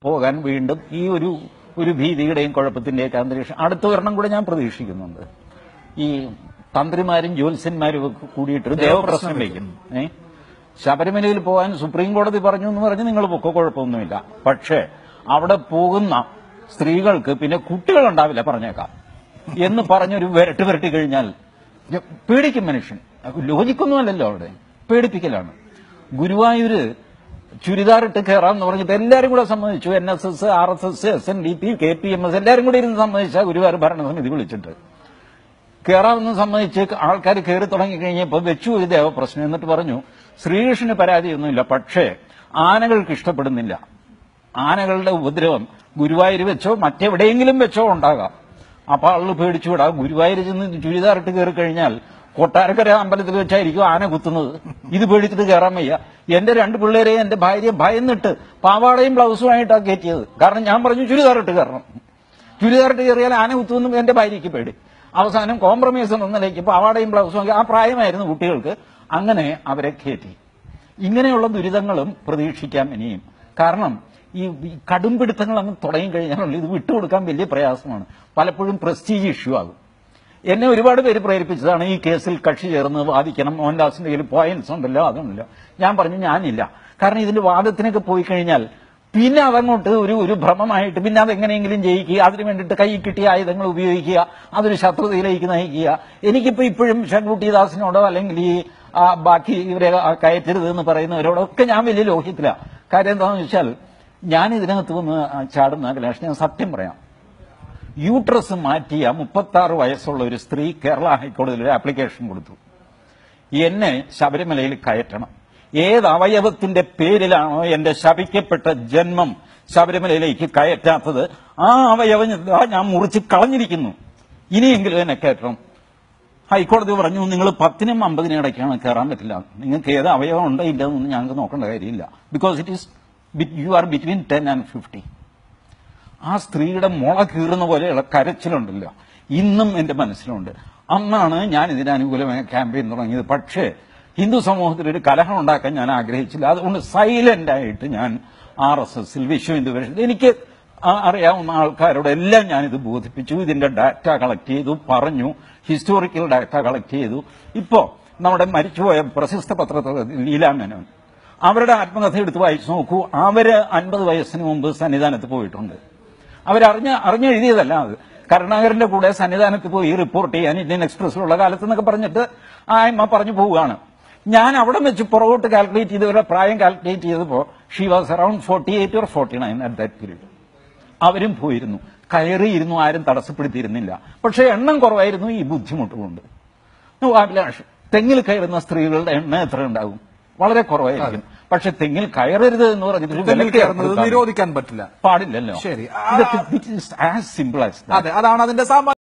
പോകാൻ വീണ്ടും ഈ ഒരു ഒരു ഭീതിയുടെയും കുഴപ്പത്തിന്റെയൊക്കെ അന്തരീക്ഷം അടുത്ത ഒരെണ്ണം കൂടെ ഞാൻ പ്രതീക്ഷിക്കുന്നുണ്ട് ഈ തന്ത്രിമാരും ജ്യോത്സ്യന്മാരും ഒക്കെ കൂടിയിട്ടൊരു ദേവപ്രശ്നം വയ്ക്കും ഏ ശബരിമലയിൽ പോകാൻ സുപ്രീം കോടതി പറഞ്ഞു എന്ന് പറഞ്ഞ് നിങ്ങൾ പൊക്കോ കുഴപ്പമൊന്നുമില്ല പക്ഷേ അവിടെ പോകുന്ന സ്ത്രീകൾക്ക് പിന്നെ കുട്ടികളുണ്ടാവില്ല പറഞ്ഞേക്കാം എന്ന് പറഞ്ഞൊരു വിരട്ട് വിരട്ടി കഴിഞ്ഞാൽ ഞ- പേടിക്കും മനുഷ്യൻ ലോജിക്കൊന്നുമല്ലല്ലോ അവിടെ പേടിപ്പിക്കലാണ് ഗുരുവായൂര് ചുരിദാറിട്ട് കയറാമെന്ന് പറഞ്ഞിട്ട് എല്ലാവരും കൂടെ സമ്മതിച്ചു N S S R S S S N D P K P M S എല്ലാവരും കൂടെ ഇരുന്ന് സമ്മതിച്ച ഗുരുവായൂർ ഭരണസമിതി വിളിച്ചിട്ട് കയറാമെന്ന് സമ്മതിച്ച് ആൾക്കാർ കയറി തുടങ്ങി കഴിഞ്ഞപ്പോൾ വെച്ചു ഒരു ദേവപ്രശ്നം എന്നിട്ട് പറഞ്ഞു ശ്രീകൃഷ്ണന് പരാതിയൊന്നുമില്ല പക്ഷേ ആനകൾക്ക് ഇഷ്ടപ്പെടുന്നില്ല ആനകളുടെ ഉപദ്രവം ഗുരുവായൂർ വെച്ചോ മറ്റെവിടെയെങ്കിലും വെച്ചോ ഉണ്ടാകാം അപ്പൊ ആളുകൾ പേടിച്ചു വിടാം ഗുരുവായൂർ ചെന്ന് ചുരിദാറിട്ട് കയറി കഴിഞ്ഞാൽ കൊട്ടാരക്കര അമ്പലത്തിൽ വെച്ചായിരിക്കും ആന കുത്തുന്നത് ഇത് പേടിച്ചിട്ട് കയറാൻ വയ്യ എന്റെ രണ്ട് പിള്ളേരെ എന്റെ ഭാര്യ ഭയന്നിട്ട് പാവാടയും ബ്ലൗസുമായിട്ടാണ് കയറ്റിയത് കാരണം ഞാൻ പറഞ്ഞു ചുരിദാറിട്ട് കയറണം ചുരിദാറിട്ട് കയറിയാൽ ആന കുത്തുമെന്നും എന്റെ ഭാര്യയ്ക്ക് പേടി അവസാനം കോംപ്രമൈസ് എന്ന നിലയ്ക്ക് പാവാടയും ബ്ലൗസും ഒക്കെ ആ പ്രായമായിരുന്നു കുട്ടികൾക്ക് അങ്ങനെ അവരെ കയറ്റി ഇങ്ങനെയുള്ള ദുരിതങ്ങളും പ്രതീക്ഷിക്കാം ഇനിയും കാരണം ഈ ഈ കടുംപിടുത്തങ്ങൾ അങ്ങ് തുടങ്ങി കഴിഞ്ഞാൽ ഇത് വിട്ടുകൊടുക്കാൻ വലിയ പ്രയാസമാണ് പലപ്പോഴും പ്രസ്റ്റീജ് ഇഷ്യൂ ആകും എന്നെ ഒരുപാട് പേര് പ്രേരിപ്പിച്ചതാണ് ഈ കേസിൽ കക്ഷി ചേർന്ന് വാദിക്കണം മോഹൻദാസിന്റെ കയ്യിൽ പോയിന്റ്സ് ഉണ്ടല്ലോ അതുണ്ടല്ലോ ഞാൻ പറഞ്ഞു ഞാനില്ല കാരണം ഇതിന്റെ വാദത്തിനൊക്കെ പോയി കഴിഞ്ഞാൽ പിന്നെ അതങ്ങോട്ട് ഒരു ഒരു ഭ്രമമായിട്ട് പിന്നെ അതെങ്ങനെയെങ്കിലും ജയിക്കുക അതിനു വേണ്ടിയിട്ട് കൈ കിട്ടിയ ആയുധങ്ങൾ ഉപയോഗിക്കുക അതൊരു ശത്രുതയിലേക്ക് നയിക്കുക എനിക്കിപ്പോ ഇപ്പോഴും ശങ്കുട്ടിദാസിനോടോ അല്ലെങ്കിൽ ഈ ആ, ബാക്കി ഇവരെ ആ, കയറ്റരുത് എന്ന് പറയുന്നവരോടൊക്കെ ഞാൻ വലിയ ലോഹ്യത്തില കാര്യം എന്താണെന്ന് വെച്ചാൽ ഞാൻ ഇതിനകത്ത് വന്ന് ചാടുന്ന കലാഷ് ഞാൻ സത്യം പറയാം യൂട്രസ് മാറ്റിയ മുപ്പത്തി ആറ് വയസ്സുള്ള ഒരു സ്ത്രീ കേരള ഹൈക്കോടതിയിൽ ഒരു ആപ്ലിക്കേഷൻ കൊടുത്തു എന്നെ ശബരിമലയിൽ കയറ്റണം ഏത് അവയവത്തിന്റെ പേരിലാണോ എന്റെ ശപിക്കപ്പെട്ട ജന്മം ശബരിമലയിലേക്ക് കയറ്റാത്തത് ആ അവയവം ഇതാ ഞാൻ മുറിച്ച് കളഞ്ഞിരിക്കുന്നു ഇനിയെങ്കിലും എന്നെ കയറ്റണം ഹൈക്കോടതി പറഞ്ഞു നിങ്ങൾ പത്തിനും അമ്പതിനും ഇടയ്ക്കാണ് കയറാൻ പറ്റില്ല നിങ്ങൾക്ക് ഏത് അവയവം ഉണ്ടോ ഇല്ല എന്നൊന്നും ഞങ്ങൾക്ക് നോക്കേണ്ട കാര്യമില്ല because it is you are between ten and fifty ആ സ്ത്രീയുടെ മുള കീറുന്ന പോലെയുള്ള കരച്ചിലുണ്ടല്ലോ ഇന്നും എന്റെ മനസ്സിലുണ്ട് അന്നാണ് ഞാൻ ഇതിന് അനുകൂലമായ ക്യാമ്പയിൻ തുടങ്ങിയത് പക്ഷേ ഹിന്ദു സമൂഹത്തിൽ ഒരു കലഹം ഉണ്ടാക്കാൻ ഞാൻ ആഗ്രഹിച്ചില്ല അതുകൊണ്ട് സൈലന്റ് ആയിട്ട് ഞാൻ ആർ എസ് എസിൽ വിശ്വ ഹിന്ദു പരിഷത്ത് എനിക്ക് ആ- അറിയാവുന്ന ആൾക്കാരോട് എല്ലാം ഞാനിത് ബോധിപ്പിച്ചു ഇതിന്റെ ഡാറ്റ കളക്ട് ചെയ്തു പറഞ്ഞു ഹിസ്റ്റോറിക്കൽ ഡാറ്റ കളക്ട് ചെയ്തു ഇപ്പോ നമ്മുടെ മരിച്ചുപോയ പ്രശസ്ത പത്രത്തിൽ ലീലാമേനോൻ അവരുടെ ആത്മകഥ എടുത്ത് വായിച്ചു നോക്കൂ അവര് അൻപത് വയസ്സിന് മുമ്പ് സന്നിധാനത്ത് പോയിട്ടുണ്ട് അവരറിഞ്ഞ അറിഞ്ഞെഴുതിയതല്ല അത് കരുണാകരന്റെ കൂടെ സന്നിധാനത്ത് പോയി റിപ്പോർട്ട് ചെയ്യാൻ ഇന്ത്യൻ എക്സ്പ്രസിലുള്ള കാലത്ത് എന്നൊക്കെ പറഞ്ഞിട്ട് ആ അമ്മ പറഞ്ഞു പോവുകയാണ് ഞാൻ അവിടെ വെച്ച് പുറകോട്ട് കാൽക്കുലേറ്റ് ചെയ്തവരുടെ പ്രായം കാൽക്കുലേറ്റ് ചെയ്തപ്പോൾ she was around forty eight or forty nine at that period അവരും പോയിരുന്നു കയറിയിരുന്നു ആരും തടസ്സപ്പെടുത്തിയിരുന്നില്ല പക്ഷേ എണ്ണം കുറവായിരുന്നു ഈ ബുദ്ധിമുട്ട് കൊണ്ട് ഓ, അഭിലാഷ് തെങ്ങിൽ കയറുന്ന സ്ത്രീകളുടെ എണ്ണം എത്ര ഉണ്ടാകും വളരെ കുറവായിരിക്കും പക്ഷെ തെങ്ങിൽ കയറരുത് എന്ന് പറഞ്ഞിട്ട് ഒരു തെങ്ങിൽ വിലക്ക് കയറുന്നത് ഏർപ്പെടുത്താൻ നിരോധിക്കാൻ പറ്റില്ല പാടില്ലല്ലോ ശരി. ഇതൊക്കെ ആസ് സിമ്പിൾ ആസ് അതെ അതാണ് അതിന്റെ സാമാന്യ